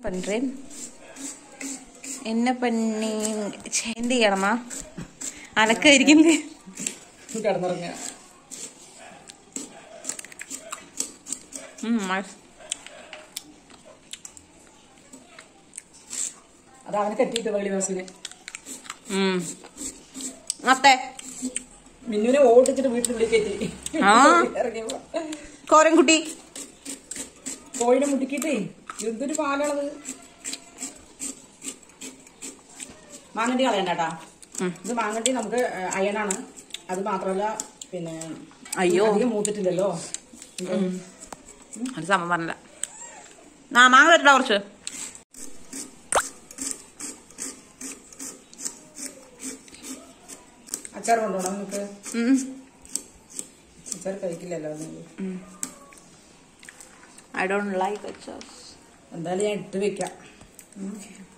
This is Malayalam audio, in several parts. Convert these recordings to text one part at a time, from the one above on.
பண்றேன் என்ன பண்ணி ச்சே, എന്ത് ചെയ്യണമാ അലക്കായിരിക്കുന്നത് കിടന്നുറങ്ങുക അത് അവനെ കെട്ടിയിട്ട് വെളി ബസ്സിന് അത്തെ മിന്നുനെ ഓടിച്ചിട്ട് വീട്ടിനുള്ളിൽ കയറ്റി ആ. ഇറങ്ങിയപ്പോ കോരൻകുട്ടി കോഴിനെ മുട്ടിക്കിട്ടേ എന്തൊരു പാലാണത് മാങ്ങണ്ടി കളയണ്ടാ ഉം. ഇത് മാങ്ങണ്ടി നമുക്ക് അയണാണ് അത് മാത്രമല്ല പിന്നെ അയ്യോ. അധികം മൂത്തിട്ടില്ലല്ലോ അത് സമം പറഞ്ഞില്ല ആ മാങ്ങ തരണ്ട കുറച്ച് അച്ചാർ കൊണ്ടുപോകണം നമുക്ക് ഉം. അച്ചാർ കഴിക്കില്ലല്ലോ അത്. I don't like അച്ചാർ എന്തായാലും ഞാൻ ഇട്ട് വെക്കാം ഉം.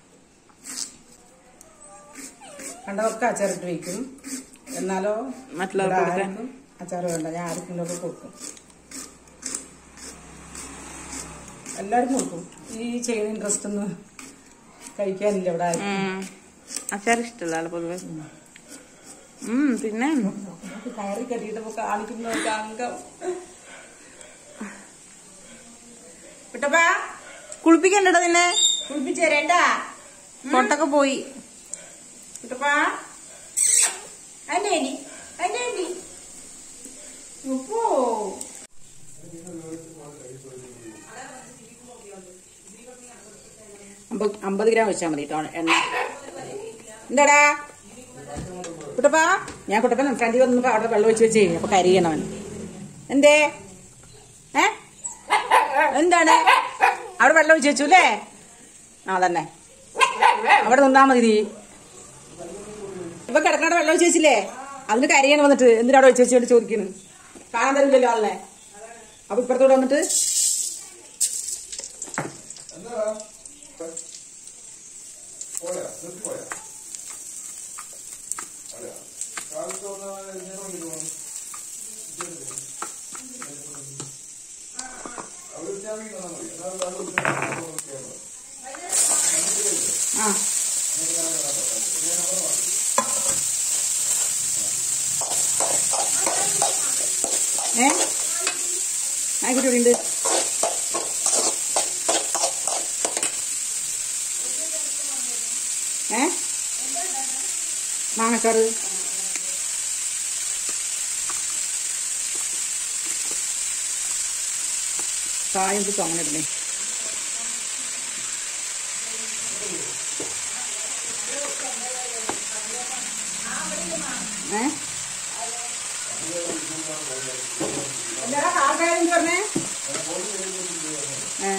കണ്ടതൊക്കെ അച്ചാർ ഇട്ട് വെക്കും എന്നാലോ മറ്റുള്ളവർക്ക് ഇവിടെ കൊടുക്കാൻ? ആർക്കും അച്ചാർ വേണ്ട ഞാൻ ആർക്കെങ്കിലുമൊക്കെ കൊടുക്കും എല്ലാവർക്കും കൊടുക്കും ഈ ചെയ്യുന്ന ഇൻട്രസ്റ്റ് ഒന്നും കഴിക്കാനില്ല ഇവിടെ ആർക്കും. ഉം. അച്ചാർ ഇഷ്ടമല്ല പൊതുവെ ഉം പിന്നെ നമുക്ക് കയറി കെട്ടിയിട്ടപ്പോ കാണിക്കുന്നവർക്ക് അംഗം വിട്ടപ്പാ കുളിപ്പിക്കണ്ടോ നിന്നെ കുളിപ്പിച്ചു തരേണ്ട പൊട്ടൊക്കെ പോയി വിട്ടപ്പാ അല്ലേ അല്ലേ ഉപ്പോ അമ്പത് അമ്പത് ഗ്രാം വെച്ചാൽ മതി കേട്ടോ എണ്ണ എന്താടാ കുട്ടപ്പാ ഞാൻ കുട്ടപ്പൻ ഫ്രണ്ടിൽ വന്നപ്പോ അവിടെ വെള്ളം ഒഴിച്ച് വെച്ച് അപ്പൊ കരിയണവൻ എന്തേ ഏ എന്താണ് അവിടെ വെള്ളം ഒഴിച്ച് വെച്ചു അല്ലേ ആ തന്നെ അവിടെ നിന്നാ മതി നീ ഇപ്പൊ കിടക്കണ വെള്ളം ഒഴിച്ച് വെച്ചില്ലേ അതിന് കരിയണം വന്നിട്ട് എന്തിനാ അവിടെ ഒഴിച്ച് വെച്ചോണ്ട് ചോദിക്കുന്നു കാണാൻ തരില്ലല്ലോ ആളിനെ അപ്പൊ ഇപ്പുറത്തോടെ വന്നിട്ട് ആ ഏ ആയിക്കോട്ടെ ഇവിടെ ഉണ്ട് ഏ മാങ്ങച്ചാറ് കായം ഇത് അങ്ങനെ ഇടണേ ഏ എന്താടാ കാക്കാരെന്ന് പറഞ്ഞേ ഏ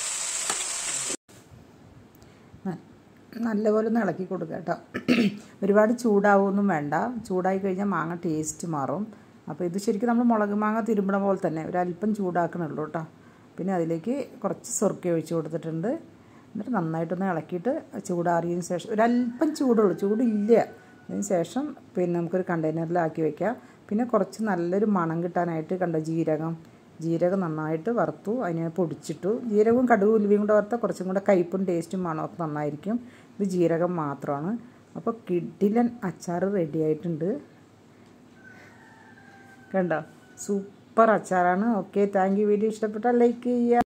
നല്ലപോലെ ഒന്ന് ഇളക്കി കൊടുക്കുക കേട്ടോ ഒരുപാട് ചൂടാവുമൊന്നും വേണ്ട ചൂടായി കഴിഞ്ഞാൽ മാങ്ങ ടേസ്റ്റ് മാറും അപ്പോൾ ഇത് ശരിക്കും നമ്മൾ മുളക് മാങ്ങ തിരുമ്പണ പോലെ തന്നെ ഒരല്പം ചൂടാക്കണുള്ളൂ കേട്ടോ പിന്നെ അതിലേക്ക് കുറച്ച് സുറുക്കി ഒഴിച്ച് കൊടുത്തിട്ടുണ്ട് എന്നിട്ട് നന്നായിട്ടൊന്ന് ഇളക്കിയിട്ട് ചൂടാറിയതിന് ശേഷം ഒരല്പം ചൂടുള്ളൂ ചൂടില്ല അതിന് ശേഷം പിന്നെ നമുക്കൊരു കണ്ടെയ്നറിലാക്കി വെക്കാം പിന്നെ കുറച്ച് നല്ലൊരു മണം കിട്ടാനായിട്ട് കണ്ടോ ജീരകം ജീരകം നന്നായിട്ട് വറുത്തു അതിനെ പൊടിച്ചിട്ടു ജീരകവും കടുകും ഉലുവയും കൂടെ വറുത്താൽ കുറച്ചും കൂടെ കയ്പും ടേസ്റ്റും മണമൊക്കെ നന്നായിരിക്കും ഇത് ജീരകം മാത്രമാണ് അപ്പോൾ കിഡിലൻ അച്ചാർ റെഡി ആയിട്ടുണ്ട് കണ്ടോ സൂപ്പർ അച്ചാറാണ് ഓക്കെ താങ്ക് യു വീഡിയോ ഇഷ്ടപ്പെട്ടാൽ ലൈക്ക് ചെയ്യുക